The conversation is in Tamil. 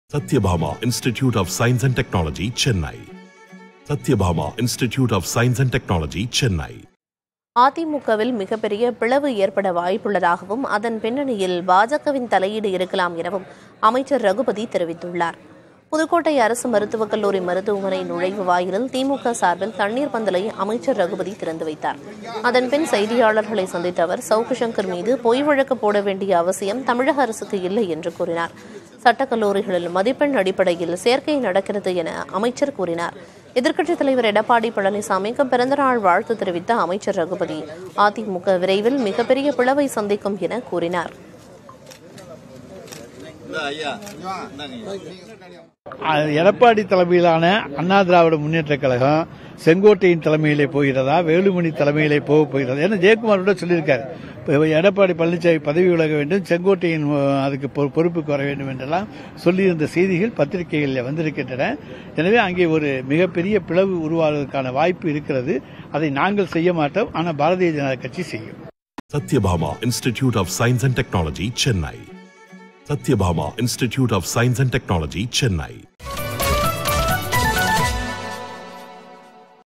Satyabhama Institute of Science and Technology, Chennai. Satyabhama Institute of Science and Technology, Chennai. அதிமுகவில் மிகப்பெரிய பிளவு ஏற்பட வாய்ப்புள்ளதாகவும் அதன் பின்னணியில் பாஜகவின் தலையீடு இருக்கலாம் எனவும் அமைச்சர் ரகுபதி தெரிவித்துள்ளார் புதுக்கோட்டை அரசு மருத்துவக் கல்லூரி மருத்துவமனை நுழைவு வாயிலில் திமுக சார்பில் தண்ணீர் பந்தலை அமைச்சர் ரகுபதி திறந்து வைத்தார் அதன்பின் செய்தியாளர்களை சந்தித்த அவர் சவுக்கு சங்கர் மீது பொய் வழக்கு போட வேண்டிய அவசியம் தமிழக அரசுக்கு இல்லை என்று கூறினார் சட்டக்கல்லூரிகளில் மதிப்பெண் அடிப்படையில் சேர்க்கை நடக்கிறது என அமைச்சர் கூறினார் எதிர்க்கட்சித் தலைவர் எடப்பாடி பழனிசாமிக்கு பிறந்தநாள் வாழ்த்து தெரிவித்த அமைச்சர் ரகுபதி அதிமுக விரைவில் மிகப்பெரிய பிளவை சந்திக்கும் என கூறினார் அஹ் எடப்பாடி தலைமையிலான அண்ணா திராவிட முன்னேற்ற கழகம் செங்கோட்டையின் தலைமையிலே போகிறதா வேலுமணி தலைமையிலே போக போகிறதா ஏன்னா ஜெயக்குமார் கூட சொல்லியிருக்காரு இப்ப எடப்பாடி பழனிசாமி பதவி விலக வேண்டும் செங்கோட்டையின் அஹ், அதுக்கு பொ- பொறுப்புக்கு வர வேண்டும் என்றெல்லாம் சொல்லியிருந்த செய்திகள் பத்திரிகைகளில் வந்திருக்கின்றன எனவே அங்கே ஒரு மிகப்பெரிய பிளவு உருவாவதற்கான வாய்ப்பு இருக்கிறது அதை நாங்கள் செய்ய மாட்டோம் ஆனால் பாரதிய ஜனதா கட்சி செய்யும் Satyabhama Institute of Science and Technology, Chennai. Satyabhama Institute of Science and Technology, Chennai.